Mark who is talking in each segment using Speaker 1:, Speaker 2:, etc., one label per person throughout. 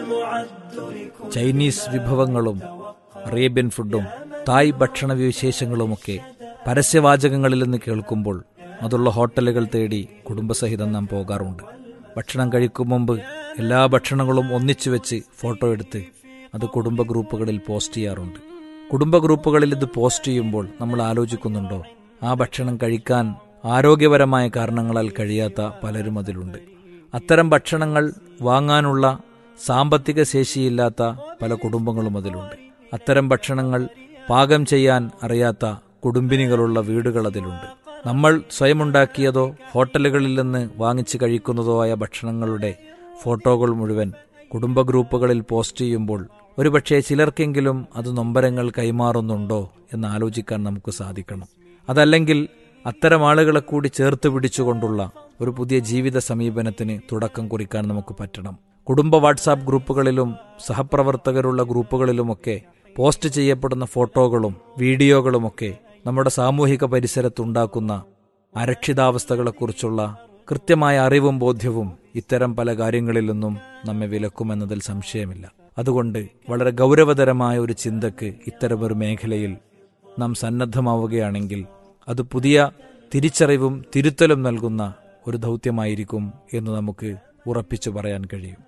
Speaker 1: Chinese വിഭവങ്ങളും Arabian ഫുഡും തായ് ഭക്ഷണ വിശേഷങ്ങളുമൊക്കെ പരസ്യവാചകങ്ങളിൽ നിന്ന് കേൾക്കുമ്പോൾ അതുള്ള ഹോട്ടലുകൾ തേടി കുടുംബസഹിതം നാം പോകാറുണ്ട് ഭക്ഷണം കഴിക്കും മുമ്പ് എല്ലാ ഭക്ഷണങ്ങളും ഒന്നിച്ചു വെച്ച് ഫോട്ടോ എടുത്ത് അത് കുടുംബ ഗ്രൂപ്പുകളിൽ പോസ്റ്റ് ചെയ്യാറുണ്ട് കുടുംബ ഗ്രൂപ്പുകളിൽ ഇത് പോസ്റ്റ് ചെയ്യുമ്പോൾ നമ്മൾ ആലോചിക്കുന്നുണ്ടോ ആ ഭക്ഷണം കഴിക്കാൻ ആരോഗ്യപരമായ കാരണങ്ങളാൽ കഴിയാത്ത പലരും അതിലുണ്ട് അത്തരം ഭക്ഷണങ്ങൾ വാങ്ങാനുള്ള സാമ്പത്തിക ശേഷിയില്ലാത്ത പല കുടുംബങ്ങളും അതിലുണ്ട് അത്തരം ഭക്ഷണങ്ങൾ പാകം ചെയ്യാൻ അറിയാത്ത കുടുംബിനികളുള്ള വീടുകൾ അതിലുണ്ട് നമ്മൾ സ്വയമുണ്ടാക്കിയതോ ഹോട്ടലുകളിൽ നിന്ന് വാങ്ങിച്ച് കഴിക്കുന്നതോ ആയ ഭക്ഷണങ്ങളുടെ ഫോട്ടോകൾ മുഴുവൻ കുടുംബ ഗ്രൂപ്പുകളിൽ പോസ്റ്റ് ചെയ്യുമ്പോൾ ഒരുപക്ഷെ ചിലർക്കെങ്കിലും അത് നൊമ്പരങ്ങൾ കൈമാറുന്നുണ്ടോ എന്ന് ആലോചിക്കാൻ നമുക്ക് സാധിക്കണം അതല്ലെങ്കിൽ അത്തരം ആളുകളെ കൂടി ചേർത്ത് പിടിച്ചുകൊണ്ടുള്ള ഒരു പുതിയ ജീവിത സമീപനത്തിന് തുടക്കം കുറിക്കാൻ നമുക്ക് പറ്റണം കുടുംബ വാട്സാപ്പ് ഗ്രൂപ്പുകളിലും സഹപ്രവർത്തകരുള്ള ഗ്രൂപ്പുകളിലുമൊക്കെ പോസ്റ്റ് ചെയ്യപ്പെടുന്ന ഫോട്ടോകളും വീഡിയോകളുമൊക്കെ നമ്മുടെ സാമൂഹിക പരിസരത്തുണ്ടാക്കുന്ന അരക്ഷിതാവസ്ഥകളെക്കുറിച്ചുള്ള കൃത്യമായ അറിവും ബോധ്യവും ഇത്തരം പല കാര്യങ്ങളിൽ നിന്നും നമ്മെ വിലക്കുമെന്നതിൽ സംശയമില്ല അതുകൊണ്ട് വളരെ ഗൗരവതരമായ ഒരു ചിന്തക്ക് ഇത്തരമൊരു മേഖലയിൽ നാം സന്നദ്ധമാവുകയാണെങ്കിൽ അത് പുതിയ തിരിച്ചറിവും തിരുത്തലും നൽകുന്ന ഒരു ദൗത്യമായിരിക്കും എന്ന് നമുക്ക് ഉറപ്പിച്ചു പറയാൻ കഴിയും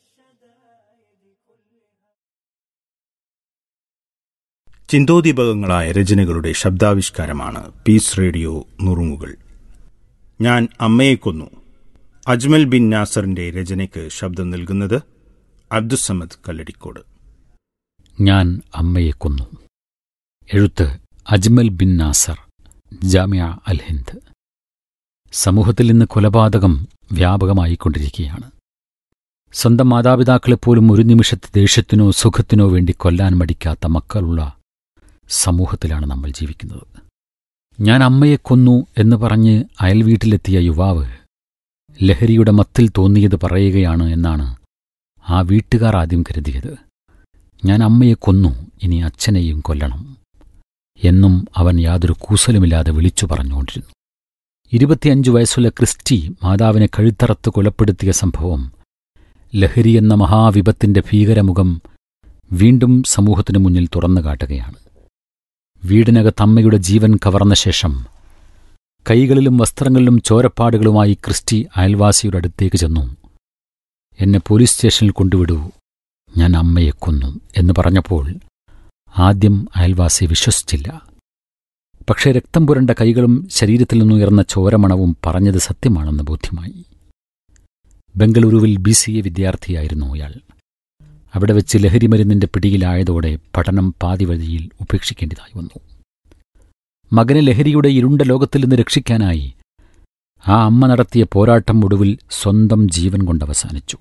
Speaker 2: ചിന്തോദീപകങ്ങളായ രചനകളുടെ ശബ്ദാവിഷ്കാരമാണ് പീസ് റേഡിയോ നുറുങ്ങുകൾ ഞാൻ അമ്മയെ കൊന്നു അജ്മൽ ബിൻ നാസറിന്റെ രചനയ്ക്ക് ശബ്ദം നൽകുന്നത് അബ്ദുസമദ് കല്ലടിക്കോട്
Speaker 3: ഞാൻ അമ്മയെ കൊന്നു എഴുത്ത് അജ്മൽ ബിൻ നാസർ ജാമ്യ അൽ ഹിന്ദ് സമൂഹത്തിൽ ഇന്ന് കൊലപാതകം വ്യാപകമായിക്കൊണ്ടിരിക്കുകയാണ് സ്വന്തം മാതാപിതാക്കളെപ്പോലും ഒരു നിമിഷത്തെ ദേഷ്യത്തിനോ സുഖത്തിനോ വേണ്ടി കൊല്ലാൻ മടിക്കാത്ത മക്കളുള്ള സമൂഹത്തിലാണ് നമ്മൾ ജീവിക്കുന്നത് ഞാൻ അമ്മയെ കൊന്നു എന്ന് പറഞ്ഞ് അയൽവീട്ടിലെത്തിയ യുവാവ് ലഹരിയുടെ മത്തിൽ തോന്നിയത് പറയുകയാണ് എന്നാണ് ആ വീട്ടുകാർ ആദ്യം കരുതിയത് ഞാൻ അമ്മയെ കൊന്നു ഇനി അച്ഛനെയും കൊല്ലണം എന്നും അവൻ യാതൊരു കൂസലുമില്ലാതെ വിളിച്ചു പറഞ്ഞുകൊണ്ടിരുന്നു ഇരുപത്തിയഞ്ചു വയസ്സുള്ള ക്രിസ്റ്റി മാതാവിനെ കഴുത്തറത്ത് കൊലപ്പെടുത്തിയ സംഭവം ലഹരി എന്ന മഹാവിപത്തിന്റെ ഭീകരമുഖം വീണ്ടും സമൂഹത്തിനു മുന്നിൽ തുറന്നു കാട്ടുകയാണ് വീടിനകത്ത് അമ്മയുടെ ജീവൻ കവർന്ന ശേഷം കൈകളിലും വസ്ത്രങ്ങളിലും ചോരപ്പാടുകളുമായി ക്രിസ്റ്റി അയൽവാസിയുടെ അടുത്തേക്ക് ചെന്നു എന്നെ പോലീസ് സ്റ്റേഷനിൽ കൊണ്ടുവിടൂ ഞാൻ അമ്മയെ കൊന്നു എന്ന് പറഞ്ഞപ്പോൾ ആദ്യം അയൽവാസി വിശ്വസിച്ചില്ല പക്ഷേ രക്തം പുരണ്ട കൈകളും ശരീരത്തിൽ നിന്നുയർന്ന ചോരമണവും പറഞ്ഞത് സത്യമാണെന്ന് ബോധ്യമായി ബംഗളൂരുവിൽ ബി സി എ വിദ്യാർത്ഥിയായിരുന്നു അയാൾ അവിടെ വെച്ച് ലഹരിമരുന്നിന്റെ പിടിയിലായതോടെ പഠനം പാതിവഴിയിൽ ഉപേക്ഷിക്കേണ്ടതായി വന്നു മകനെ ലഹരിയുടെ ഇരുണ്ട ലോകത്തിൽ നിന്ന് രക്ഷിക്കാനായി ആ അമ്മ നടത്തിയ പോരാട്ടം ഒടുവിൽ സ്വന്തം ജീവൻ കൊണ്ട് അവസാനിച്ചു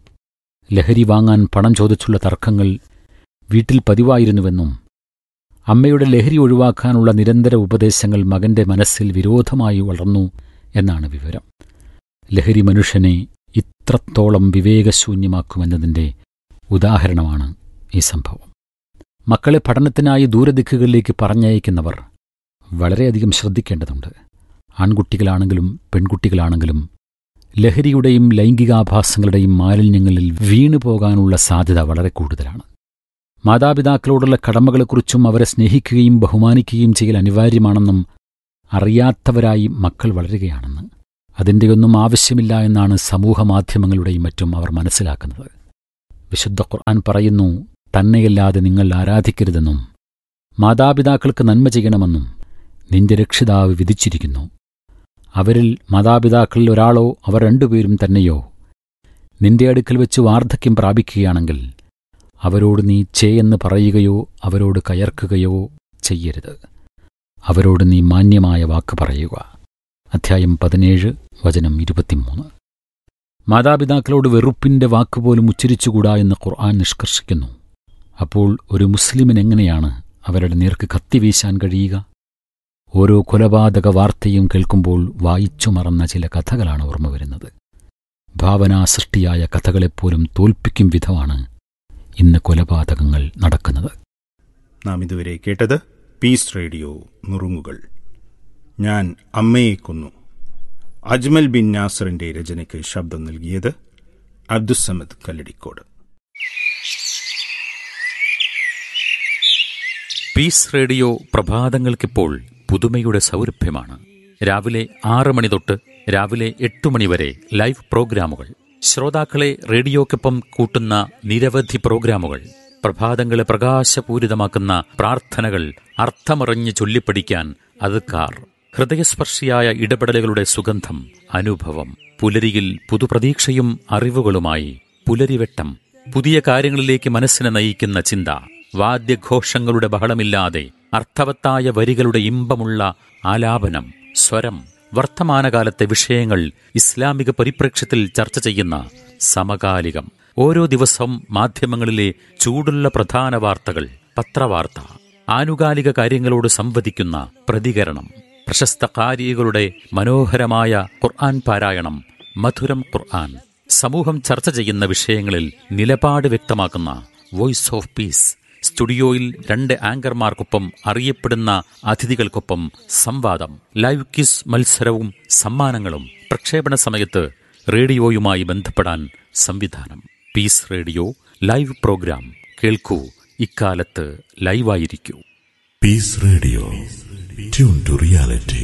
Speaker 3: ലഹരി വാങ്ങാൻ പണം ചോദിച്ചുള്ള തർക്കങ്ങൾ വീട്ടിൽ പതിവായിരുന്നുവെന്നും അമ്മയുടെ ലഹരി ഒഴിവാക്കാനുള്ള നിരന്തര ഉപദേശങ്ങൾ മകന്റെ മനസ്സിൽ വിരോധമായി വളർന്നു എന്നാണ് വിവരം ലഹരി മനുഷ്യനെ ഇത്രത്തോളം വിവേകശൂന്യമാക്കുമെന്നതിന്റെ ഉദാഹരണമാണ് ഈ സംഭവം മക്കളെ പഠനത്തിനായി ദൂരദിക്കുകളിലേക്ക് പറഞ്ഞയക്കുന്നവർ വളരെയധികം ശ്രദ്ധിക്കേണ്ടതുണ്ട് ആൺകുട്ടികളാണെങ്കിലും പെൺകുട്ടികളാണെങ്കിലും ലഹരിയുടെയും ലൈംഗികാഭാസങ്ങളുടെയും മാലിന്യങ്ങളിൽ വീണു പോകാനുള്ള സാധ്യത വളരെ കൂടുതലാണ് മാതാപിതാക്കളോടുള്ള കടമകളെക്കുറിച്ചും അവരെ സ്നേഹിക്കുകയും ബഹുമാനിക്കുകയും ചെയ്യൽ അനിവാര്യമാണെന്നും അറിയാത്തവരായി മക്കൾ വളരുകയാണെന്ന് അതിൻ്റെയൊന്നും ആവശ്യമില്ല എന്നാണ് സമൂഹമാധ്യമങ്ങളുടെയും മറ്റും അവർ മനസ്സിലാക്കുന്നത് വിശുദ്ധ ഖുർആൻ പറയുന്നു തന്നെയല്ലാതെ നിങ്ങൾ ആരാധിക്കരുതെന്നും മാതാപിതാക്കൾക്ക് നന്മ ചെയ്യണമെന്നും നിന്റെ രക്ഷിതാവ് വിധിച്ചിരിക്കുന്നു അവരിൽ മാതാപിതാക്കളിൽ ഒരാളോ അവർ രണ്ടുപേരും തന്നെയോ നിന്റെ അടുക്കൽ വെച്ച് വാർദ്ധക്യം പ്രാപിക്കുകയാണെങ്കിൽ അവരോട് നീ ചേയെന്ന് പറയുകയോ അവരോട് കയർക്കുകയോ ചെയ്യരുത് അവരോട് നീ മാന്യമായ വാക്ക് പറയുക അധ്യായം പതിനേഴ് വചനം ഇരുപത്തിമൂന്ന് മാതാപിതാക്കളോട് വെറുപ്പിന്റെ വാക്കുപോലും ഉച്ചരിച്ചുകൂടാ എന്ന് ഖുർആൻ നിഷ്കർഷിക്കുന്നു അപ്പോൾ ഒരു മുസ്ലിമിനെങ്ങനെയാണ് അവരുടെ നേർക്ക് കത്തിവീശാൻ കഴിയുക ഓരോ കൊലപാതക വാർത്തയും കേൾക്കുമ്പോൾ വായിച്ചു മറന്ന ചില കഥകളാണ് ഓർമ്മ വരുന്നത് ഭാവനാസൃഷ്ടിയായ കഥകളെപ്പോലും തോൽപ്പിക്കും വിധമാണ് ഇന്ന് കൊലപാതകങ്ങൾ നടക്കുന്നത്
Speaker 2: നാം ഇതുവരെ കേട്ടത് പീസ് റേഡിയോ നുറുങ്ങുകൾ ഞാൻ അമ്മയെ കൊന്നു അജ്മൽ ബിൻ നാസറിന്റെ രചനയ്ക്ക് ശബ്ദം നൽകിയത് അബ്ദുസമദ് കല്ലടിക്കോട്
Speaker 3: പീസ് റേഡിയോ പ്രഭാതങ്ങൾക്കിപ്പോൾ പുതുമയുടെ സൗരഭ്യമാണ് രാവിലെ ആറ് മണി തൊട്ട് രാവിലെ എട്ട് മണി വരെ ലൈവ് പ്രോഗ്രാമുകൾ ശ്രോതാക്കളെ റേഡിയോക്കൊപ്പം കൂട്ടുന്ന നിരവധി പ്രോഗ്രാമുകൾ പ്രഭാതങ്ങളെ പ്രകാശപൂരിതമാക്കുന്ന പ്രാർത്ഥനകൾ അർത്ഥമറിഞ്ഞ് ചൊല്ലിപ്പഠിക്കാൻ അതുക്കാർ ഹൃദയസ്പർശിയായ ഇടപെടലുകളുടെ സുഗന്ധം അനുഭവം പുലരിയിൽ പുതുപ്രതീക്ഷയും അറിവുകളുമായി പുലരിവെട്ടം പുതിയ കാര്യങ്ങളിലേക്ക് മനസ്സിനെ നയിക്കുന്ന ചിന്ത വാദ്യഘോഷങ്ങളുടെ ബഹളമില്ലാതെ അർത്ഥവത്തായ വരികളുടെ ഇമ്പമുള്ള ആലാപനം സ്വരം വർത്തമാനകാലത്തെ വിഷയങ്ങൾ ഇസ്ലാമിക പരിപ്രേക്ഷ്യത്തിൽ ചർച്ച ചെയ്യുന്ന സമകാലികം ഓരോ ദിവസവും മാധ്യമങ്ങളിലെ ചൂടുള്ള പ്രധാന വാർത്തകൾ പത്രവാർത്ത ആനുകാലിക കാര്യങ്ങളോട് സംവദിക്കുന്ന പ്രതികരണം പ്രശസ്ത കാരികളുടെ മനോഹരമായ ഖുർആൻ പാരായണം മധുരം ഖുർആൻ സമൂഹം ചർച്ച ചെയ്യുന്ന വിഷയങ്ങളിൽ നിലപാട് വ്യക്തമാക്കുന്ന വോയിസ് ഓഫ് പീസ് സ്റ്റുഡിയോയിൽ രണ്ട് ആങ്കർമാർക്കൊപ്പം അറിയപ്പെടുന്ന അതിഥികൾക്കൊപ്പം സംവാദം ലൈവ് ക്വിസ് മത്സരവും സമ്മാനങ്ങളും പ്രക്ഷേപണ സമയത്ത് റേഡിയോയുമായി ബന്ധപ്പെടാൻ സംവിധാനം പീസ് റേഡിയോ ലൈവ് പ്രോഗ്രാം കേൾക്കൂ ഇക്കാലത്ത് ലൈവായിരിക്കൂ
Speaker 4: Peace Radio. Tune to reality.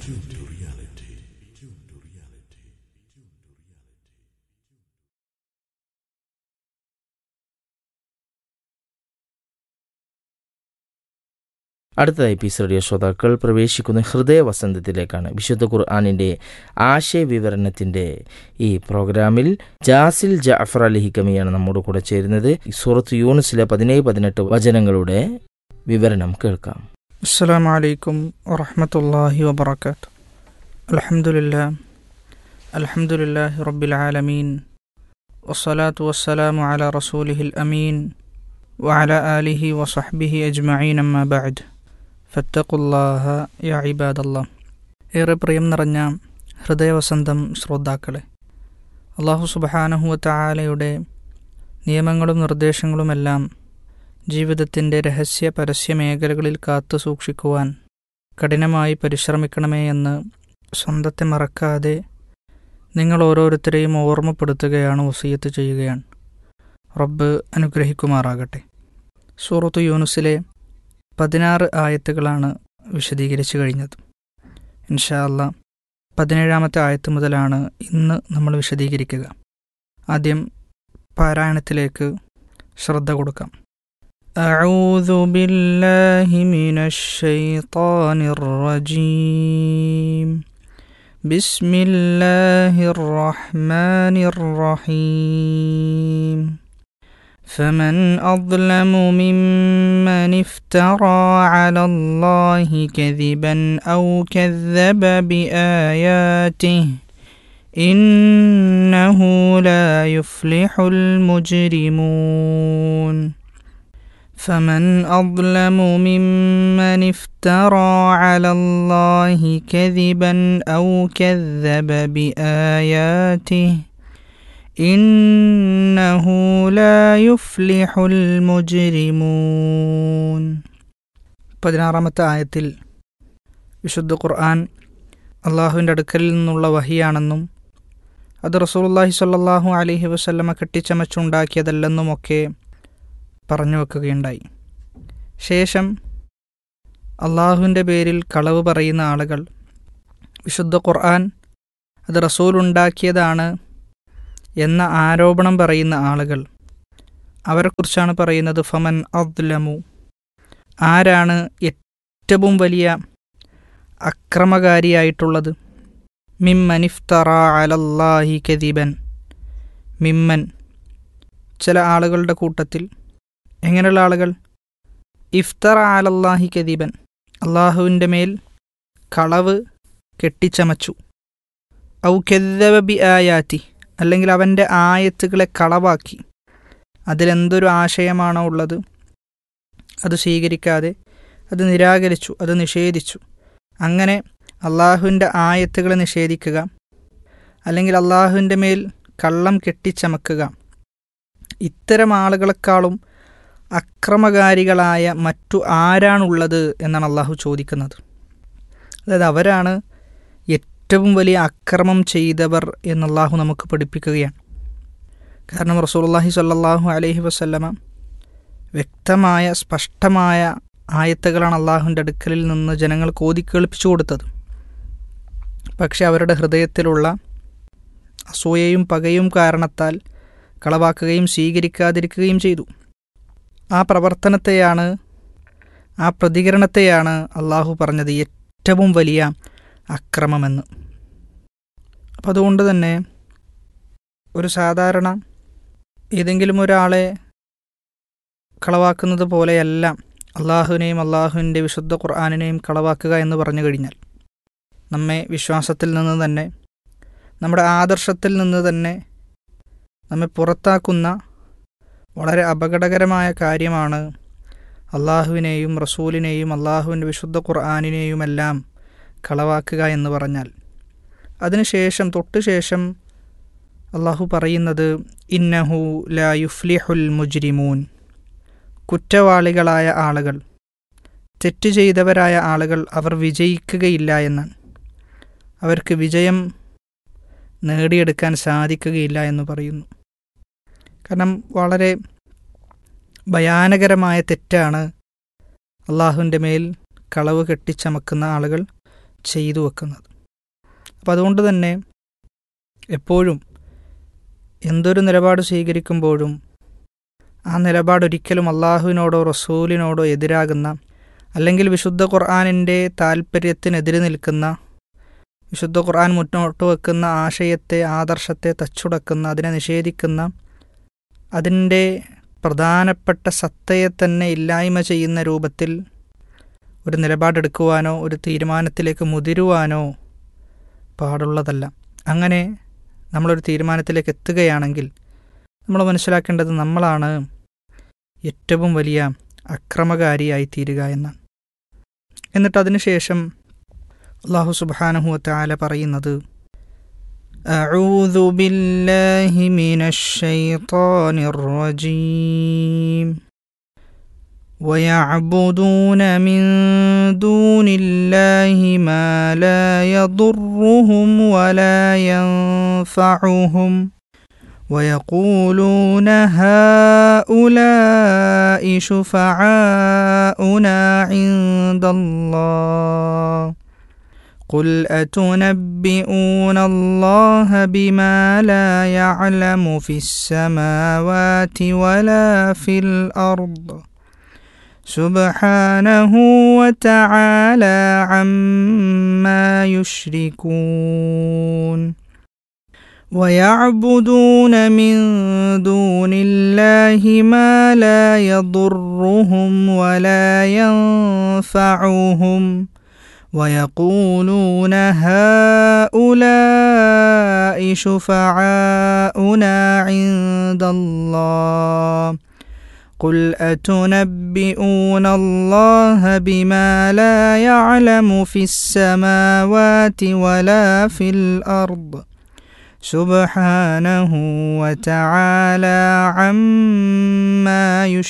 Speaker 5: അടുത്തതായി പീസ് റേഡിയോ ശ്രോതാക്കൾ പ്രവേശിക്കുന്ന ഹൃദയ വസന്തത്തിലേക്കാണ് വിശുദ്ധ ഖുർആാനിൻ്റെ ആശയവിവരണത്തിൻ്റെ ഈ പ്രോഗ്രാമിൽ ജാസിൽ ജാഫർ അലി ഹിക്കമിയാണ് നമ്മോട് കൂടെ ചേരുന്നത് സൂറത്ത് യൂണിസിലെ പതിനേഴ് പതിനെട്ട് വചനങ്ങളുടെ വിവരണം കേൾക്കാം
Speaker 6: السلام عليكم ورحمة الله وبركاته الحمد لله الحمد لله رب العالمين والصلاة والسلام على رسوله الأمين وعلى آله وصحبه أجمعين أما بعد فاتقوا الله يا عباد الله ഏറെ പ്രിയം നിറഞ്ഞ ഹൃദയവസന്തം ശ്രോതാക്കളെ അള്ളാഹു സുബഹാനഹുവ തായാലയുടെ നിയമങ്ങളും നിർദ്ദേശങ്ങളുമെല്ലാം ജീവിതത്തിൻ്റെ രഹസ്യ പരസ്യ മേഖലകളിൽ കാത്തു സൂക്ഷിക്കുവാൻ കഠിനമായി പരിശ്രമിക്കണമേ എന്ന് സ്വന്തത്തെ മറക്കാതെ നിങ്ങൾ ഓരോരുത്തരെയും ഓർമ്മപ്പെടുത്തുകയാണ് വസീയത്ത് ചെയ്യുകയാണ് റബ്ബ് അനുഗ്രഹിക്കുമാറാകട്ടെ സൂറത്ത് യൂനുസിലെ പതിനാറ് ആയത്തുകളാണ് വിശദീകരിച്ചു കഴിഞ്ഞത് ഇൻഷാ അല്ല പതിനേഴാമത്തെ ആയത്ത് മുതലാണ് ഇന്ന് നമ്മൾ വിശദീകരിക്കുക ആദ്യം പാരായണത്തിലേക്ക് ശ്രദ്ധ കൊടുക്കാം أعوذ بالله من الشيطان الرجيم بسم الله الرحمن الرحيم فمن أظلم ممن افترى على الله كذبا أو كذب بآياته إنه لا يفلح المجرمون فمن أظلم ممن افترى على الله كذبا أو كذب بآياته إنه لا يفلح المجرمون പതിനാറാമത്തെ ആയത്തിൽ വിശുദ്ധ ഖുർആൻ അള്ളാഹുവിൻ്റെ അടുക്കലിൽ നിന്നുള്ള വഹിയാണെന്നും അത് റസൂലുള്ളാഹി സ്വല്ലല്ലാഹു അലൈഹി വസല്ലമ കെട്ടിച്ചമച്ചുണ്ടാക്കിയതല്ലെന്നുമൊക്കെ പറഞ്ഞു വെക്കുകയുണ്ടായി ശേഷം അള്ളാഹുവിൻ്റെ പേരിൽ കളവ് പറയുന്ന ആളുകൾ വിശുദ്ധ ഖുർആൻ അത് റസൂൽ ഉണ്ടാക്കിയതാണ് എന്ന ആരോപണം പറയുന്ന ആളുകൾ അവരെക്കുറിച്ചാണ് പറയുന്നത് ഫമൻ അദ്ലമു ആരാണ് ഏറ്റവും വലിയ അക്രമകാരിയായിട്ടുള്ളത് മിമ്മൻ ഇഫ്തറ അലല്ലാഹി കദീബൻ മിമ്മൻ ചില ആളുകളുടെ കൂട്ടത്തിൽ എങ്ങനെയുള്ള ആളുകൾ ഇഫ്തറ അലല്ലാഹി കദീബൻ അള്ളാഹുവിൻ്റെ മേൽ കളവ് കെട്ടിച്ചമച്ചു ഔ കെദ്ദവ ബി ആയാത്തി അല്ലെങ്കിൽ അവൻ്റെ ആയത്തുകളെ കളവാക്കി അതിലെന്തൊരു ആശയമാണോ ഉള്ളത് അത് സ്വീകരിക്കാതെ അത് നിരാകരിച്ചു അത് നിഷേധിച്ചു അങ്ങനെ അള്ളാഹുവിൻ്റെ ആയത്തുകളെ നിഷേധിക്കുക അല്ലെങ്കിൽ അള്ളാഹുവിൻ്റെ മേൽ കള്ളം കെട്ടിച്ചമക്കുക ഇത്തരം ആളുകളെക്കാളും അക്രമകാരികളായ മറ്റു ആരാണുള്ളത് എന്നാണ് അള്ളാഹു ചോദിക്കുന്നത് അതായത് അവരാണ് ഏറ്റവും വലിയ അക്രമം ചെയ്തവർ എന്ന് അള്ളാഹു നമുക്ക് പഠിപ്പിക്കുകയാണ് കാരണം റസൂലുള്ളാഹി സ്വല്ലല്ലാഹു അലൈഹി വസല്ലമ വ്യക്തമായ സ്പഷ്ടമായ ആയത്തുകളാണ് അള്ളാഹുവിൻ്റെ അടുക്കലിൽ നിന്ന് ജനങ്ങൾ കോതി കേൾപ്പിച്ചു കൊടുത്തത് പക്ഷെ അവരുടെ ഹൃദയത്തിലുള്ള അസൂയയും പകയും കാരണത്താൽ കളവാക്കുകയും സ്വീകരിക്കാതിരിക്കുകയും ചെയ്തു ആ പ്രവർത്തനത്തെയാണ് ആ പ്രതികരണത്തെയാണ് അള്ളാഹു പറഞ്ഞത് ഏറ്റവും വലിയ അക്രമമെന്ന് അപ്പം അതുകൊണ്ട് തന്നെ ഒരു സാധാരണ ഏതെങ്കിലും ഒരാളെ കളവാക്കുന്നത് പോലെയല്ല അള്ളാഹുവിനെയും അള്ളാഹുവിൻ്റെ വിശുദ്ധ ഖുർആാനിനെയും കളവാക്കുക എന്ന് പറഞ്ഞു കഴിഞ്ഞാൽ നമ്മെ വിശ്വാസത്തിൽ നിന്ന് തന്നെ നമ്മുടെ ആദർശത്തിൽ നിന്ന് തന്നെ നമ്മെ പുറത്താക്കുന്ന വളരെ അപകടകരമായ കാര്യമാണ് അള്ളാഹുവിനെയും റസൂലിനെയും അള്ളാഹുവിൻ്റെ വിശുദ്ധ ഖുർആാനിനെയുമെല്ലാം കളവാക്കുക എന്ന് പറഞ്ഞാൽ അതിനുശേഷം തൊട്ട് ശേഷം അള്ളാഹു പറയുന്നത് ഇന്നഹു ലാ യുഫ്ലിഹുൽ മുജ്രിമൂൻ കുറ്റവാളികളായ ആളുകൾ തെറ്റ് ചെയ്തവരായ ആളുകൾ അവർ വിജയിക്കുകയില്ല എന്നാണ് അവർക്ക് വിജയം നേടിയെടുക്കാൻ സാധിക്കുകയില്ല എന്ന് പറയുന്നു കാരണം വളരെ ഭയാനകരമായ തെറ്റാണ് അള്ളാഹുവിൻ്റെ മേൽ കളവ് കെട്ടിച്ചമക്കുന്ന ആളുകൾ ചെയ്തു വെക്കുന്നത് അപ്പം അതുകൊണ്ട് തന്നെ എപ്പോഴും എന്തൊരു നിലപാട് സ്വീകരിക്കുമ്പോഴും ആ നിലപാട് ഒരിക്കലും അള്ളാഹുവിനോടോ റസൂലിനോടോ എതിരാകുന്ന അല്ലെങ്കിൽ വിശുദ്ധ ഖുർആാനിൻ്റെ താല്പര്യത്തിനെതിരെ നിൽക്കുന്ന വിശുദ്ധ ഖുർആൻ മുന്നോട്ട് വെക്കുന്ന ആശയത്തെ ആദർശത്തെ തച്ചുടക്കുന്ന അതിനെ നിഷേധിക്കുന്ന അതിൻ്റെ പ്രധാനപ്പെട്ട സത്തയെ തന്നെ ഇല്ലായ്മ ചെയ്യുന്ന രൂപത്തിൽ ഒരു നിലപാടെടുക്കുവാനോ ഒരു തീരുമാനത്തിലേക്ക് മുതിരുവാനോ പാടുള്ളതല്ല അങ്ങനെ നമ്മളൊരു തീരുമാനത്തിലേക്ക് എത്തുകയാണെങ്കിൽ നമ്മൾ മനസ്സിലാക്കേണ്ടത് നമ്മളാണ് ഏറ്റവും വലിയ അക്രമകാരിയായി തീരുക എന്നാണ് എന്നിട്ട് അതിനുശേഷം അള്ളാഹു സുബാനഹുവത്തെ ആല പറയുന്നത് أعوذ بالله من الشيطان الرجيم ويعبدون من دون الله ما لا يضرهم ولا ينفعهم ويقولون هؤلاء شفعاؤنا عند الله قل أتنبئون الله بما لا يعلم في السماوات ولا في الأرض سبحانه وتعالى عما يشركون ويعبدون من دون الله ما لا يضرهم ولا ينفعهم ويقولون هؤلاء شفعاؤنا عند الله قل أتنبئون الله بما لا يعلم في السماوات ولا في الأرض سبحانه وتعالى عما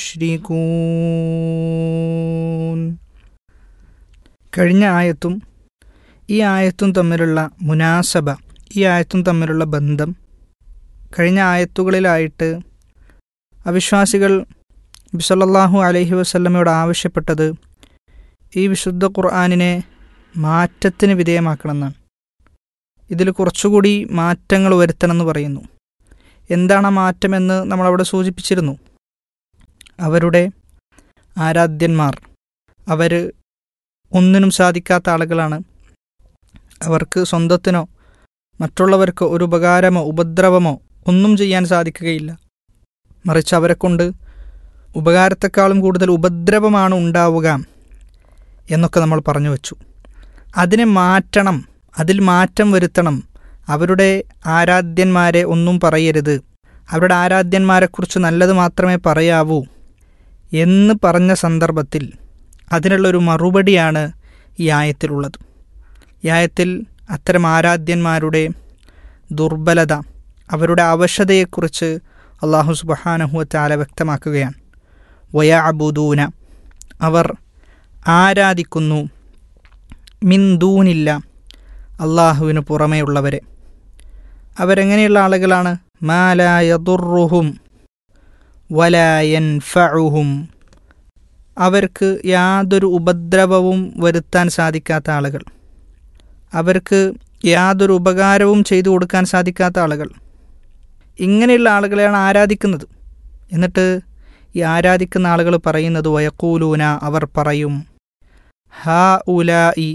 Speaker 6: يشركون കഴിഞ്ഞ ആയത്തും ഈ ആയത്തും തമ്മിലുള്ള മുനാസബ ഈ ആയത്തും തമ്മിലുള്ള ബന്ധം കഴിഞ്ഞ ആയത്തുകളിലായിട്ട് അവിശ്വാസികൾ ബിസലല്ലാഹു അലൈഹി വസല്ലമയോട് ആവശ്യപ്പെട്ടത് ഈ വിശുദ്ധ ഖുർആാനിനെ മാറ്റത്തിന് വിധേയമാക്കണമെന്നാണ് ഇതിൽ കുറച്ചുകൂടി മാറ്റങ്ങൾ വരുത്തണമെന്ന് പറയുന്നു എന്താണ് ആ മാറ്റമെന്ന് നമ്മളവിടെ സൂചിപ്പിച്ചിരുന്നു അവരുടെ ആരാധ്യന്മാർ അവർ ഒന്നിനും സാധിക്കാത്ത ആളുകളാണ് അവർക്ക് സ്വന്തത്തിനോ മറ്റുള്ളവർക്ക് ഒരു ഉപകാരമോ ഉപദ്രവമോ ഒന്നും ചെയ്യാൻ സാധിക്കുകയില്ല മറിച്ച് അവരെ കൊണ്ട് ഉപകാരത്തെക്കാളും കൂടുതൽ ഉപദ്രവമാണ് ഉണ്ടാവുക എന്നൊക്കെ നമ്മൾ പറഞ്ഞു വച്ചു അതിനെ മാറ്റണം അതിൽ മാറ്റം വരുത്തണം അവരുടെ ആരാധ്യന്മാരെ ഒന്നും പറയരുത് അവരുടെ ആരാധ്യന്മാരെക്കുറിച്ച് നല്ലത് മാത്രമേ പറയാവൂ എന്ന് പറഞ്ഞ സന്ദർഭത്തിൽ അതിനുള്ളൊരു മറുപടിയാണ് ഈ ആയത്തിലുള്ളത് ഈ ആയത്തിൽ അത്തരം ആരാധ്യന്മാരുടെ ദുർബലത അവരുടെ അവശതയെക്കുറിച്ച് അള്ളാഹു സുബഹാനഹുവത്താല വ്യക്തമാക്കുകയാണ് വയാബുദൂന അവർ ആരാധിക്കുന്നു മിന്ദൂനില്ല അള്ളാഹുവിന് പുറമേയുള്ളവരെ അവരെങ്ങനെയുള്ള ആളുകളാണ് മാലായദുറുഹും വലായൻ ഫഴുഹും അവർക്ക് യാതൊരു ഉപദ്രവവും വരുത്താൻ സാധിക്കാത്ത ആളുകൾ അവർക്ക് യാതൊരു ഉപകാരവും ചെയ്തു കൊടുക്കാൻ സാധിക്കാത്ത ആളുകൾ ഇങ്ങനെയുള്ള ആളുകളെയാണ് ആരാധിക്കുന്നത് എന്നിട്ട് ഈ ആരാധിക്കുന്ന ആളുകൾ പറയുന്നത് വയക്കൂലൂന അവർ പറയും ഹാ ഉലായി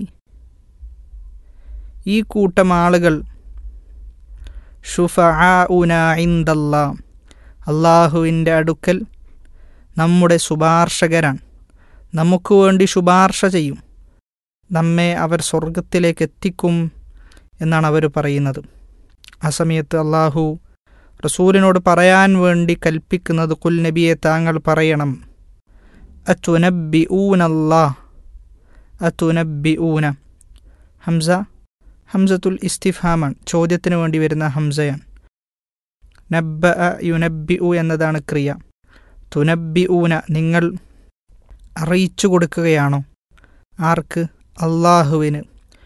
Speaker 6: ഈ കൂട്ടം ആളുകൾ ഷുഫ ഉന ഇന്ദല്ല അള്ളാഹുവിൻ്റെ അടുക്കൽ നമ്മുടെ ശുപാർശകരാണ് നമുക്ക് വേണ്ടി ശുപാർശ ചെയ്യും നമ്മെ അവർ സ്വർഗത്തിലേക്ക് എത്തിക്കും എന്നാണ് അവർ പറയുന്നത് ആ സമയത്ത് അള്ളാഹു റസൂലിനോട് പറയാൻ വേണ്ടി കൽപ്പിക്കുന്നത് കുൽ നബിയെ താങ്കൾ പറയണം അത്തുനബി ഊനല്ലാ അത്തുനബി ഊന ഹംസ ഹംസത്തുൽ ഇസ്തിഫാമാണ് ചോദ്യത്തിന് വേണ്ടി വരുന്ന ഹംസയാണ് നബ്ബ യുനബി ഉ എന്നതാണ് ക്രിയ തുനബി ഊന നിങ്ങൾ അറിയിച്ചു കൊടുക്കുകയാണോ ആർക്ക് അള്ളാഹുവിന്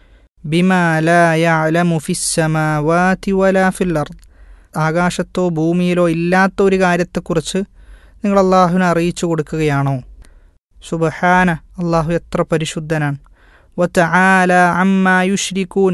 Speaker 6: ബിമാലമുഫിസ്സമാവാതി വലാഫിൽ അർദ് ആകാശത്തോ ഭൂമിയിലോ ഇല്ലാത്ത ഒരു കാര്യത്തെക്കുറിച്ച് നിങ്ങൾ അള്ളാഹുവിനെ അറിയിച്ചു കൊടുക്കുകയാണോ സുബഹാന അള്ളാഹു എത്ര പരിശുദ്ധനാണ് വത്ത ആല അമ്മായുഷ്രിക്കൂൻ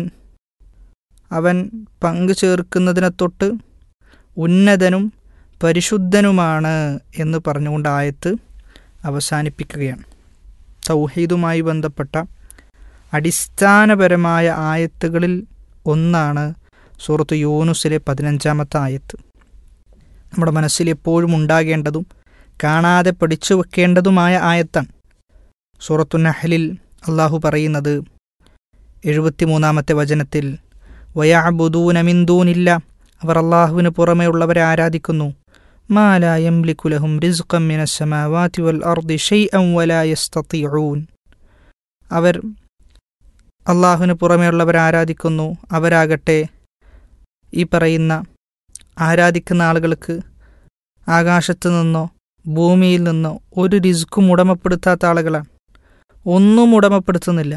Speaker 6: അവൻ പങ്കു ചേർക്കുന്നതിനെ തൊട്ട് ഉന്നതനും പരിശുദ്ധനുമാണ് എന്ന് പറഞ്ഞുകൊണ്ട് ആയത്ത് അവസാനിപ്പിക്കുകയാണ് തൗഹീദുമായി ബന്ധപ്പെട്ട അടിസ്ഥാനപരമായ ആയത്തുകളിൽ ഒന്നാണ് സൂറത്ത് യൂനുസിലെ പതിനഞ്ചാമത്തെ ആയത്ത് നമ്മുടെ മനസ്സിൽ എപ്പോഴും ഉണ്ടാകേണ്ടതും കാണാതെ പഠിച്ചു വെക്കേണ്ടതുമായ ആയത്താണ് സൂറത്തു നഹലിൽ അള്ളാഹു പറയുന്നത് എഴുപത്തിമൂന്നാമത്തെ വചനത്തിൽ വയാബുദൂനമിന്ദൂനില്ല അവർ അള്ളാഹുവിന് പുറമേ ഉള്ളവരെ ആരാധിക്കുന്നു മാലാ യംലിക്കുലഹും റിസ്ഖം മിനസ്സമാവാതി വൽ അർദി ഷൈഅൻ വലാ യസ്തതിഊൻ അവർ അള്ളാഹുവിന് പുറമേയുള്ളവർ ആരാധിക്കുന്നു അവരാകട്ടെ ഈ പറയുന്ന ആരാധിക്കുന്ന ആളുകൾക്ക് ആകാശത്തു നിന്നോ ഭൂമിയിൽ നിന്നോ ഒരു റിസ്ക്കും ഉടമപ്പെടുത്താത്ത ആളുകളാണ് ഒന്നും ഉടമപ്പെടുത്തുന്നില്ല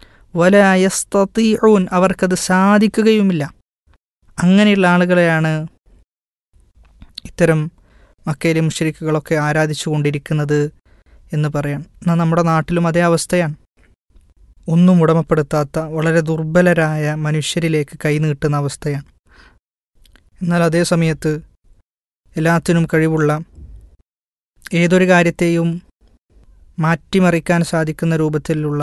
Speaker 6: വലയസ്തീഊൻ അവർക്കത് സാധിക്കുകയുമില്ല അങ്ങനെയുള്ള ആളുകളെയാണ് ഇത്തരം മക്കയിലെ മുഷരിക്കുകളൊക്കെ ആരാധിച്ചു കൊണ്ടിരിക്കുന്നത് എന്ന് പറയാം എന്നാൽ നമ്മുടെ നാട്ടിലും അതേ അവസ്ഥയാണ് ഒന്നും ഉടമപ്പെടുത്താത്ത വളരെ ദുർബലരായ മനുഷ്യരിലേക്ക് കൈനീട്ടുന്ന അവസ്ഥയാണ് എന്നാൽ അതേ സമയത്ത് എല്ലാത്തിനും കഴിവുള്ള ഏതൊരു കാര്യത്തെയും മാറ്റിമറിക്കാൻ സാധിക്കുന്ന രൂപത്തിലുള്ള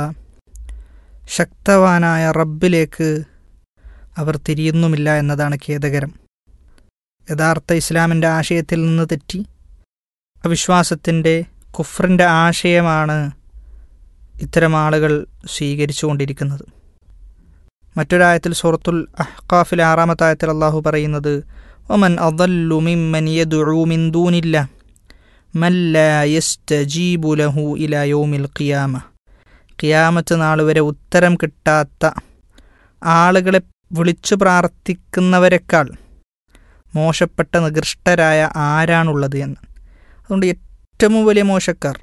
Speaker 6: ശക്തവാനായ റബ്ബിലേക്ക് അവർ തിരിയുന്നുമില്ല എന്നതാണ് ഖേദകരം യഥാർത്ഥ ഇസ്ലാമിൻ്റെ ആശയത്തിൽ നിന്ന് തെറ്റി അവിശ്വാസത്തിൻ്റെ കുഫറിൻ്റെ ആശയമാണ് ഇത്തരം ആളുകൾ സ്വീകരിച്ചുകൊണ്ടിരിക്കുന്നത് മറ്റൊരായത്തിൽ സൂറത്തുൽ അഹ്കാഫിലെ ആറാമത്തെ ആയത്തിൽ അള്ളാഹു പറയുന്നത് ഒമൻ അദല്ലു മിമ്മൻ യദ്ഉ മിൻ ദൂനില്ല മല്ല യസ്തജീബു ലഹു ഇലാ യൗമിൽ ഖിയാമ ഖിയാമത്ത് നാൾ വരെ ഉത്തരം കിട്ടാത്ത ആളുകളെ വിളിച്ചു പ്രാർത്ഥിക്കുന്നവരെക്കാൾ മോശപ്പെട്ട നികൃഷ്ടരായ ആരാണുള്ളത് എന്ന് അതുകൊണ്ട് ഏറ്റവും വലിയ മോശക്കാർ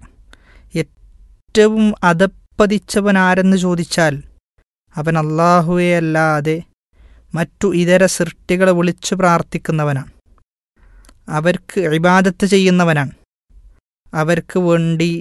Speaker 6: ഏറ്റവും അതപ്പതിച്ചവൻ ആരെന്ന് ചോദിച്ചാൽ അവൻ അള്ളാഹുവെ അല്ലാതെ മറ്റു ഇതര സൃഷ്ടികളെ വിളിച്ചു പ്രാർത്ഥിക്കുന്നവനാണ് അവർക്ക് ഇബാദത്ത് ചെയ്യുന്നവനാണ് അവർക്ക് വേണ്ടി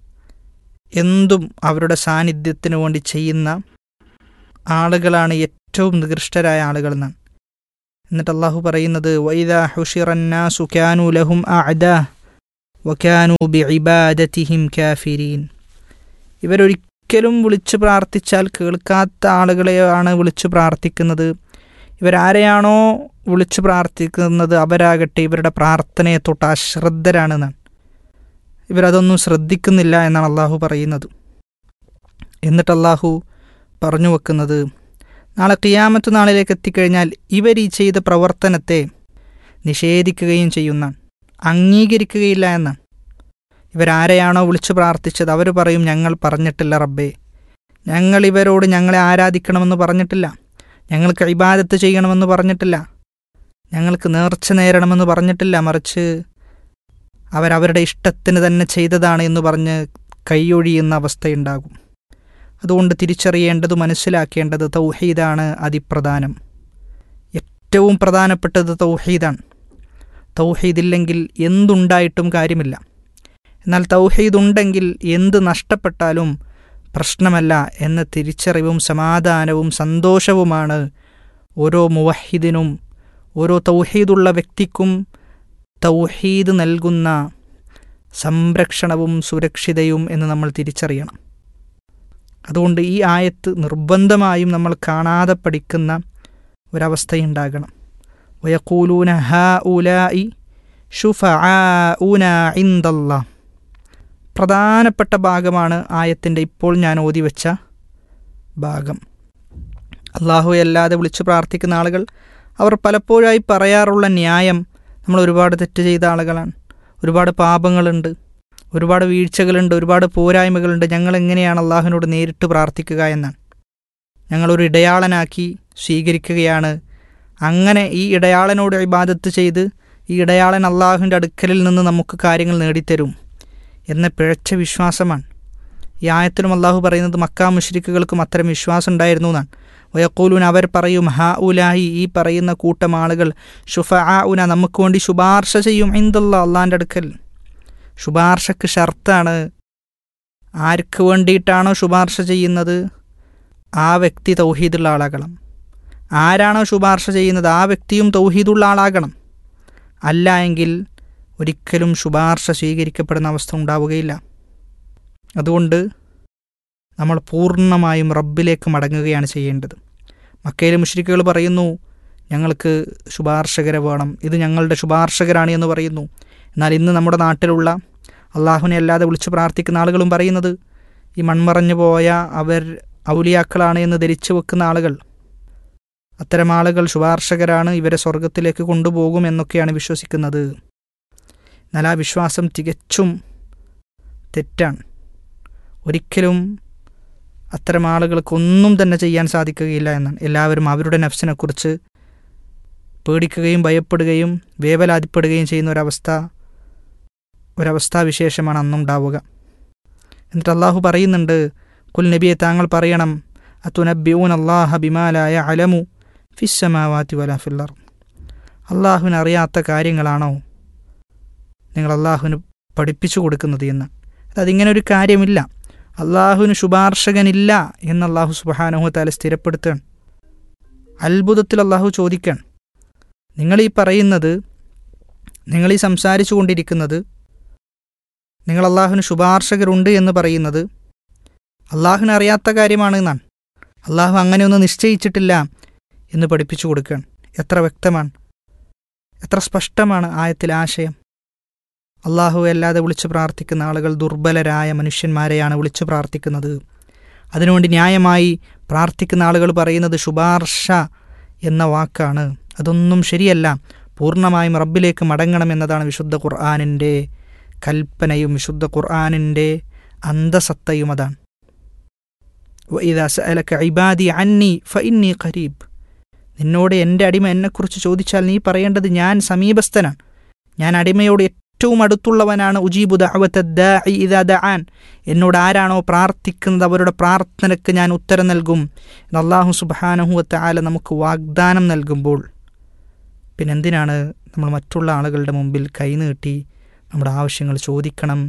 Speaker 6: എന്തും അവരുടെ സാന്നിധ്യത്തിന് വേണ്ടി ചെയ്യുന്ന ആളുകളാണ് ഏറ്റവും നികൃഷ്ടരായ ആളുകൾ എന്നാണ് എന്നിട്ട് അള്ളാഹു പറയുന്നത് വൈദ ഹുഷിറന്നാ സുഖാനു ലഹും അഅദ വക്കാനു ബി ഇബാദത്തിഹിം കാഫിരീൻ ഇവരൊരിക്കലും വിളിച്ചു പ്രാർത്ഥിച്ചാൽ കേൾക്കാത്ത ആളുകളെയാണ് വിളിച്ചു പ്രാർത്ഥിക്കുന്നത് ഇവരാരെയാണോ വിളിച്ചു പ്രാർത്ഥിക്കുന്നത് അവരാകട്ടെ ഇവരുടെ പ്രാർത്ഥനയെ തൊട്ട് അശ്രദ്ധരാണെന്നാണ് ഇവരതൊന്നും ശ്രദ്ധിക്കുന്നില്ല എന്നാണ് അള്ളാഹു പറയുന്നത് എന്നിട്ട് അള്ളാഹു പറഞ്ഞു വെക്കുന്നത് നാളെ കിയാമത്ത് നാളിലേക്ക് എത്തിക്കഴിഞ്ഞാൽ ഇവർ ഈ ചെയ്ത പ്രവർത്തനത്തെ നിഷേധിക്കുകയും ചെയ്യുന്നാണ് അംഗീകരിക്കുകയില്ല എന്നാണ് ഇവരാരെയാണോ വിളിച്ചു പ്രാർത്ഥിച്ചത് അവർ പറയും ഞങ്ങൾ പറഞ്ഞിട്ടില്ല റബ്ബേ ഞങ്ങൾ ഇവരോട് ഞങ്ങളെ ആരാധിക്കണമെന്ന് പറഞ്ഞിട്ടില്ല ഞങ്ങൾക്ക് ഇബാദത്ത് ചെയ്യണമെന്ന് പറഞ്ഞിട്ടില്ല ഞങ്ങൾക്ക് നേർച്ച നേരണമെന്ന് പറഞ്ഞിട്ടില്ല മറിച്ച് അവരവരുടെ ഇഷ്ടത്തിന് തന്നെ ചെയ്തതാണ് എന്ന് പറഞ്ഞ് കൈയൊഴിയുന്ന അവസ്ഥയുണ്ടാകും അതുകൊണ്ട് തിരിച്ചറിയേണ്ടത് മനസ്സിലാക്കേണ്ടത് തൗഹീദാണ് അതിപ്രധാനം ഏറ്റവും പ്രധാനപ്പെട്ടത് തൗഹീദാണ് തൗഹീദില്ലെങ്കിൽ എന്തുണ്ടായിട്ടും കാര്യമില്ല എന്നാൽ തൗഹീദ് ഉണ്ടെങ്കിൽ എന്ത് നഷ്ടപ്പെട്ടാലും പ്രശ്നമല്ല എന്ന തിരിച്ചറിവും സമാധാനവും സന്തോഷവുമാണ് ഓരോ മുവഹിദിനും ഓരോ തൗഹീദുള്ള വ്യക്തിക്കും തൗഹീദ് നൽകുന്ന സംരക്ഷണവും സുരക്ഷിതയും എന്ന് നമ്മൾ തിരിച്ചറിയണം അതുകൊണ്ട് ഈ ആയത്ത് നിർബന്ധമായും നമ്മൾ കാണാതെ പഠിക്കുന്ന ഒരവസ്ഥയുണ്ടാകണം വയക്കൂലൂന ഹ ഉലായി ഷുഫ ഊന ഇന്ദല്ല പ്രധാനപ്പെട്ട ഭാഗമാണ് ആയത്തിൻ്റെ ഇപ്പോൾ ഞാൻ ഓതി വെച്ച ഭാഗം അള്ളാഹു അല്ലാതെ വിളിച്ചു പ്രാർത്ഥിക്കുന്ന ആളുകൾ അവർ പലപ്പോഴായി പറയാറുള്ള ന്യായം നമ്മൾ ഒരുപാട് തെറ്റ് ചെയ്ത ആളുകളാണ് ഒരുപാട് പാപങ്ങളുണ്ട് ഒരുപാട് വീഴ്ചകളുണ്ട് ഒരുപാട് പോരായ്മകളുണ്ട് ഞങ്ങൾ എങ്ങനെയാണ് അള്ളാഹുവിനോട് നേരിട്ട് പ്രാർത്ഥിക്കുക എന്നാണ് ഞങ്ങളൊരു ഇടയാളനാക്കി സ്വീകരിക്കുകയാണ് അങ്ങനെ ഈ ഇടയാളനോട് ഇബാദത്ത് ചെയ്ത് ഈ ഇടയാളൻ അള്ളാഹുവിൻ്റെ അടുക്കലിൽ നിന്ന് നമുക്ക് കാര്യങ്ങൾ നേടിത്തരും എന്ന പിഴച്ച വിശ്വാസമാണ് ഈ ആയത്തിലും അള്ളാഹു പറയുന്നത് മക്കാ മുഷ്രിക്കുകൾക്കും അത്തരം വിശ്വാസം ഉണ്ടായിരുന്നു എന്നാണ് വയക്കൂലുൻ അവർ പറയും ഹാ ഉലാഹി ഈ പറയുന്ന കൂട്ടം ആളുകൾ ഷുഫ ആ ഉന നമുക്ക് വേണ്ടി ശുപാർശ ചെയ്യും ഇന്ദല്ല അള്ളാൻ്റെ അടുക്കൽ ശുപാർശക്ക് ഷർത്താണ് ആർക്ക് വേണ്ടിയിട്ടാണോ ശുപാർശ ചെയ്യുന്നത് ആ വ്യക്തി തൗഹീദുള്ള ആളാകണം ആരാണോ ശുപാർശ ചെയ്യുന്നത് ആ വ്യക്തിയും തൗഹീദുള്ള ആളാകണം അല്ല എങ്കിൽ ഒരിക്കലും ശുപാർശ സ്വീകരിക്കപ്പെടുന്ന അവസ്ഥ ഉണ്ടാവുകയില്ല അതുകൊണ്ട് നമ്മൾ പൂർണ്ണമായും റബ്ബിലേക്ക് മടങ്ങുകയാണ് ചെയ്യേണ്ടത് മക്കയിലെ മുഷ്രിക്കുകൾ പറയുന്നു ഞങ്ങൾക്ക് ശുപാർശകരെ വേണം ഇത് ഞങ്ങളുടെ ശുപാർശകരാണ് എന്ന് പറയുന്നു എന്നാൽ ഇന്ന് നമ്മുടെ നാട്ടിലുള്ള അള്ളാഹുവിനെ അല്ലാതെ വിളിച്ചു പ്രാർത്ഥിക്കുന്ന ആളുകളും പറയുന്നത് ഈ മൺമറഞ്ഞു പോയ അവർ ഔലിയാക്കളാണ് എന്ന് ധരിച്ചു വെക്കുന്ന ആളുകൾ അത്തരം ആളുകൾ ശുപാർശകരാണ് ഇവരെ സ്വർഗത്തിലേക്ക് കൊണ്ടുപോകും എന്നൊക്കെയാണ് വിശ്വസിക്കുന്നത് എന്നാൽ ആ വിശ്വാസം തികച്ചും തെറ്റാണ് ഒരിക്കലും അത്തരം ആളുകൾക്കൊന്നും തന്നെ ചെയ്യാൻ സാധിക്കുകയില്ല എന്നാണ് എല്ലാവരും അവരുടെ നഫ്സിനെക്കുറിച്ച് പേടിക്കുകയും ഭയപ്പെടുകയും വേവലാതിപ്പെടുകയും ചെയ്യുന്ന ഒരവസ്ഥ ഒരവസ്ഥാവിശേഷമാണ് അന്നുണ്ടാവുക എന്നിട്ട് അള്ളാഹു പറയുന്നുണ്ട് കുൽ നബിയെ താങ്കൾ പറയണം അത്തുനബ്യൂൻ അള്ളാഹ ബിമാലായ അലമു ഫിസ്സമാവാത്തി വല ഫില്ലർ അള്ളാഹുവിന് അറിയാത്ത കാര്യങ്ങളാണോ നിങ്ങൾ അള്ളാഹുവിന് പഠിപ്പിച്ചു കൊടുക്കുന്നത് എന്ന് അതിങ്ങനെ ഒരു കാര്യമില്ല അള്ളാഹുവിന് ശുപാർശകനില്ല എന്ന് അള്ളാഹു സുബാനഹു താല സ്ഥിരപ്പെടുത്തുകയാണ് അത്ഭുതത്തിൽ അള്ളാഹു ചോദിക്കുകയാണ് നിങ്ങൾ ഈ പറയുന്നത് നിങ്ങൾ ഈ സംസാരിച്ചു കൊണ്ടിരിക്കുന്നത് നിങ്ങൾ അള്ളാഹുവിന് ശുപാർശകരുണ്ട് എന്ന് പറയുന്നത് അള്ളാഹുവിന് അറിയാത്ത കാര്യമാണ് എന്നാണ് അള്ളാഹു അങ്ങനെയൊന്നും നിശ്ചയിച്ചിട്ടില്ല എന്ന് പഠിപ്പിച്ചു കൊടുക്കുകയാണ് എത്ര വ്യക്തമാണ് എത്ര സ്പഷ്ടമാണ് ആയത്തിൽ ആശയം അള്ളാഹു അല്ലാതെ വിളിച്ചു പ്രാർത്ഥിക്കുന്ന ആളുകൾ ദുർബലരായ മനുഷ്യന്മാരെയാണ് വിളിച്ചു പ്രാർത്ഥിക്കുന്നത് അതിനുവേണ്ടി ന്യായമായി പ്രാർത്ഥിക്കുന്ന ആളുകൾ പറയുന്നത് ശുപാർശ എന്ന വാക്കാണ് അതൊന്നും ശരിയല്ല പൂർണ്ണമായും റബ്ബിലേക്ക് മടങ്ങണം എന്നതാണ് വിശുദ്ധ ഖുർആാനിൻ്റെ കൽപ്പനയും വിശുദ്ധ ഖുർആാനിൻ്റെ അന്തസത്തയും അതാണ് വഇദാ സഅലക ഇബാദി അന്നി ഫഇന്നി ഖരീബ് നിന്നോട് എൻ്റെ അടിമ എന്നെക്കുറിച്ച് ചോദിച്ചാൽ നീ പറയേണ്ടത് ഞാൻ സമീപസ്ഥനാണ് ഞാൻ അടിമയോട് ഏറ്റവും അടുത്തുള്ളവനാണ് ഉജീബു ദഅവത്തദ്ദാഇ ഇദാ ദഅാൻ എന്നോട് ആരാണോ പ്രാർത്ഥിക്കുന്നത് അവരുടെ പ്രാർത്ഥനയ്ക്ക് ഞാൻ ഉത്തരം നൽകും എന്ന് അള്ളാഹു സുബ്ഹാനഹു വതആല നമുക്ക് വാഗ്ദാനം നൽകുമ്പോൾ പിന്നെ എന്തിനാണ് നമ്മൾ മറ്റുള്ള ആളുകളുടെ മുമ്പിൽ കൈനീട്ടി നമ്മുടെ ആവശ്യങ്ങൾ ചോദിക്കണം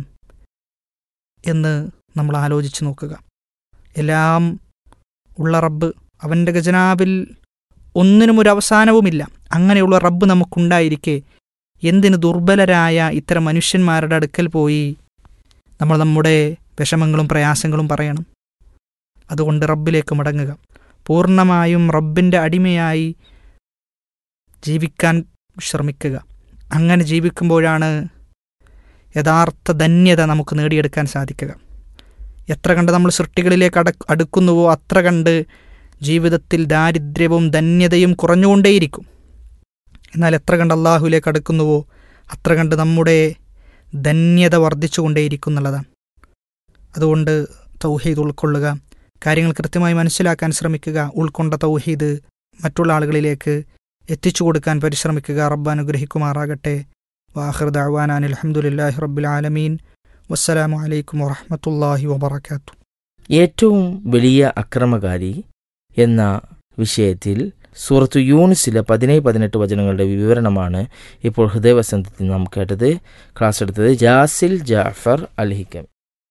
Speaker 6: എന്ന് നമ്മൾ ആലോചിച്ച് നോക്കുക എല്ലാം ഉള്ള റബ്ബ് അവൻ്റെ ഖജനാവിൽ ഒന്നിനും ഒരു അവസാനവുമില്ല അങ്ങനെയുള്ള റബ്ബ് നമുക്കുണ്ടായിരിക്കെ എന്തിന് ദുർബലരായ ഇത്തരം മനുഷ്യന്മാരുടെ അടുക്കൽ പോയി നമ്മൾ നമ്മുടെ വിഷമങ്ങളും പ്രയാസങ്ങളും പറയണം അതുകൊണ്ട് റബ്ബിലേക്ക് മടങ്ങുക പൂർണ്ണമായും റബ്ബിൻ്റെ അടിമയായി ജീവിക്കാൻ ശ്രമിക്കുക അങ്ങനെ ജീവിക്കുമ്പോഴാണ് യഥാർത്ഥ ധന്യത നമുക്ക് നേടിയെടുക്കാൻ സാധിക്കുക എത്ര കണ്ട് നമ്മൾ സൃഷ്ടികളിലേക്ക് അട അടുക്കുന്നുവോ അത്ര കണ്ട് ജീവിതത്തിൽ ദാരിദ്ര്യവും ധന്യതയും കുറഞ്ഞുകൊണ്ടേയിരിക്കും എന്നാൽ എത്ര കണ്ട് അള്ളാഹുലേക്ക് അടുക്കുന്നുവോ അത്ര കണ്ട് നമ്മുടെ ധന്യത വർദ്ധിച്ചുകൊണ്ടേയിരിക്കും എന്നുള്ളതാണ് അതുകൊണ്ട് തൗഹീദ് ഉൾക്കൊള്ളുക കാര്യങ്ങൾ കൃത്യമായി മനസ്സിലാക്കാൻ ശ്രമിക്കുക ഉൾക്കൊണ്ട തൗഹീദ് മറ്റുള്ള ആളുകളിലേക്ക് എത്തിച്ചു കൊടുക്കാൻ പരിശ്രമിക്കുക റബ്ബ് അനുഗ്രഹിക്കുമാറാകട്ടെ വാഹിർ ദഅവാനാൻ അലഹമുല്ലാഹി റബ്ബിൽ ആലമീൻ വസ്സലാമു അലൈക്കും വറഹമത്തല്ലാഹി വബർക്കാത്തു
Speaker 5: ഏറ്റവും വലിയ അക്രമകാരി എന്ന വിഷയത്തിൽ സൂറത്ത് യൂണിസിലെ പതിനേഴ് പതിനെട്ട് വചനങ്ങളുടെ വിവരണമാണ് ഇപ്പോൾ ഹൃദയവസന്തത്തിൽ നാം കേട്ടത് ക്ലാസ് എടുത്തത് ജാസിൽ ജാഫർ അൽ ഹിക്കം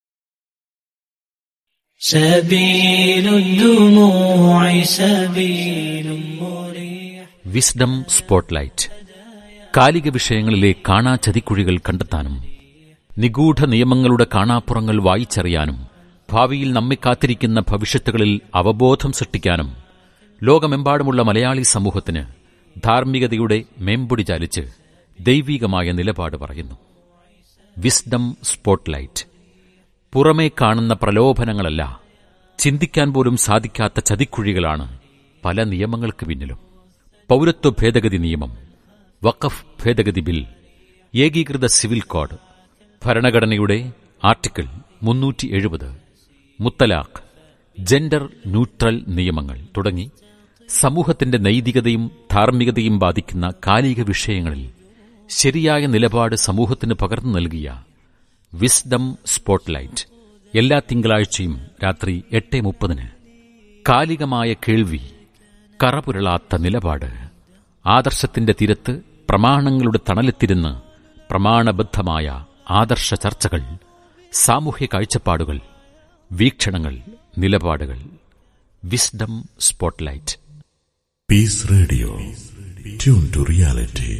Speaker 7: سبيل الدموع سبيل مريح
Speaker 3: വിസ്ഡം സ്പോട്ട്ലൈറ്റ് കാലിക വിഷയങ്ങളിലെ കാണാ ചതിക്കുഴികൾ കണ്ടെത്താനും നിഗൂഢ നിയമങ്ങളുടെ കാണാപ്പുറങ്ങൾ വായിച്ചറിയാനും ഭാവിയിൽ നമ്മെ കാത്തിരിക്കുന്ന ഭവിഷ്യത്തുകളിൽ അവബോധം സൃഷ്ടിക്കാനും ലോകമെമ്പാടുമുള്ള മലയാളി സമൂഹത്തിന് ധാർമ്മികതയുടെ മേമ്പൊടി ചാലിച്ച് ദൈവീകമായ നിലപാട് പറയുന്നു വിസ്ഡം സ്പോട്ട്ലൈറ്റ് പുറമേ കാണുന്ന പ്രലോഭനങ്ങളല്ല ചിന്തിക്കാൻ പോലും സാധിക്കാത്ത ചതിക്കുഴികളാണ് പല നിയമങ്ങൾക്ക് പിന്നിലും പൗരത്വ ഭേദഗതി നിയമം വഖഫ് ഭേദഗതി ബിൽ ഏകീകൃത സിവിൽ കോഡ് ഭരണഘടനയുടെ ആർട്ടിക്കിൾ മുന്നൂറ്റി എഴുപത് മുത്തലാഖ് ജെൻഡർ ന്യൂട്രൽ നിയമങ്ങൾ തുടങ്ങി സമൂഹത്തിന്റെ നൈതികതയും ധാർമ്മികതയും ബാധിക്കുന്ന കാലിക വിഷയങ്ങളിൽ ശരിയായ നിലപാട് സമൂഹത്തിന് പകർന്നു നൽകിയ വിസ്ഡം സ്പോട്ട്ലൈറ്റ് എല്ലാ തിങ്കളാഴ്ചയും രാത്രി എട്ട് മുപ്പതിന് കാലികമായ കേൾവി കറപുരളാത്ത നിലപാട് ആദർശത്തിന്റെ തിരത്ത് പ്രമാണങ്ങളുടെ തണലെത്തിരുന്ന് പ്രമാണബദ്ധമായ ആദർശ ചർച്ചകൾ സാമൂഹ്യ കാഴ്ചപ്പാടുകൾ വീക്ഷണങ്ങൾ നിലപാടുകൾ Wisdom Spotlight
Speaker 4: Peace Radio. Tune to reality.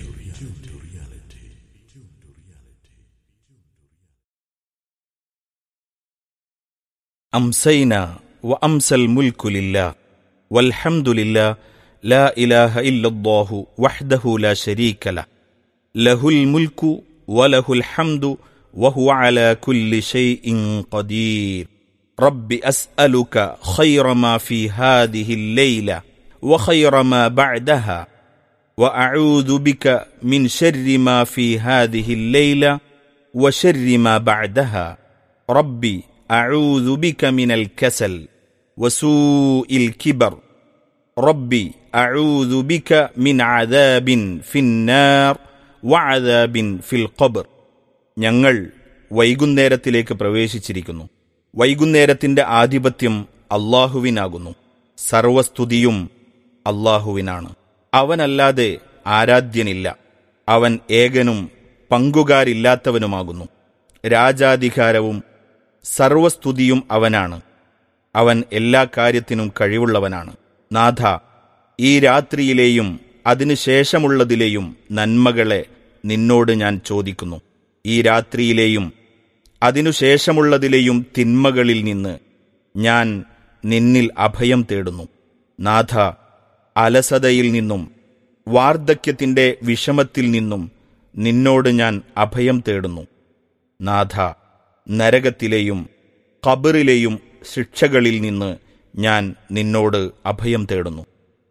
Speaker 8: أمسينا وأمسى الملك لله والحمد لله لا إله إلا الله وحده لا شريك له له الملك وله الحمد وهو على كل شيء قدير رب أسألك خير ما في هذه الليلة وخير ما بعدها وأعوذ بك من شر ما في هذه الليلة وشر ما بعدها ربي أعوذ بك من الكسل وسوء الكبر ربي أعوذ بك من عذاب في النار وعذاب في القبر ഞങ്ങൾ വൈകുന്നേരത്തിലേക്ക് പ്രവേശിച്ചിരിക്കുന്നു വൈകുന്നേരത്തിന്റെ ആധിപത്യം അള്ളാഹുവിനാകുന്നു സർവസ്തുതിയും അള്ളാഹുവിനാണ് അവനല്ലാതെ ആരാധ്യനില്ല അവൻ ഏകനും പങ്കുകാരില്ലാത്തവനുമാകുന്നു രാജാധികാരവും സർവസ്തുതിയും അവനാണ് അവൻ എല്ലാ കാര്യത്തിനും കഴിവുള്ളവനാണ് നാഥ ഈ രാത്രിയിലെയും അതിനുശേഷമുള്ളതിലെയും നന്മകളെ നിന്നോട് ഞാൻ ചോദിക്കുന്നു ഈ രാത്രിയിലെയും അതിനുശേഷമുള്ളതിലെയും തിന്മകളിൽ നിന്ന് ഞാൻ നിന്നിൽ അഭയം തേടുന്നു നാഥ അലസതയിൽ നിന്നും വാർദ്ധക്യത്തിന്റെ വിഷമത്തിൽ നിന്നും നിന്നോട് ഞാൻ അഭയം തേടുന്നു നാഥ നരകത്തിലെയും ഖബറിലെയും ശിക്ഷകളിൽ നിന്ന് ഞാൻ നിന്നോട് അഭയം തേടുന്നു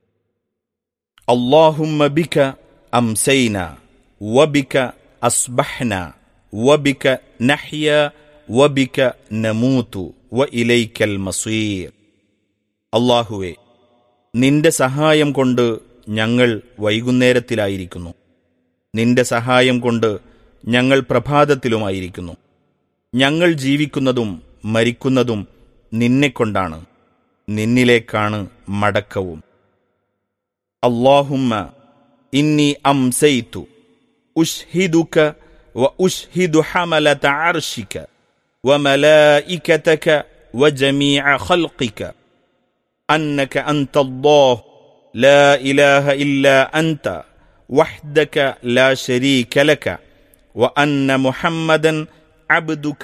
Speaker 8: اللهم بك أمسينا وبك أصبحنا وبك نحيا وبك نموت وإليك المصير അള്ളാഹുവെ നിന്റെ സഹായം കൊണ്ട് ഞങ്ങൾ വൈകുന്നേരത്തിലായിരിക്കുന്നു നിന്റെ സഹായം കൊണ്ട് ഞങ്ങൾ പ്രഭാതത്തിലുമായിരിക്കുന്നു ഞങ്ങൾ ജീവിക്കുന്നതും മരിക്കുന്നതും നിന്നെക്കൊണ്ടാണ് നിന്നിലേക്കാണ് മടക്കവും اللهم إني أمسيت أشهدك وأشهد حملة عرشك وملائكتك وجميع خلقك أنك أنت الله لا إله إلا أنت وحدك لا شريك لك وأن محمدا عبدك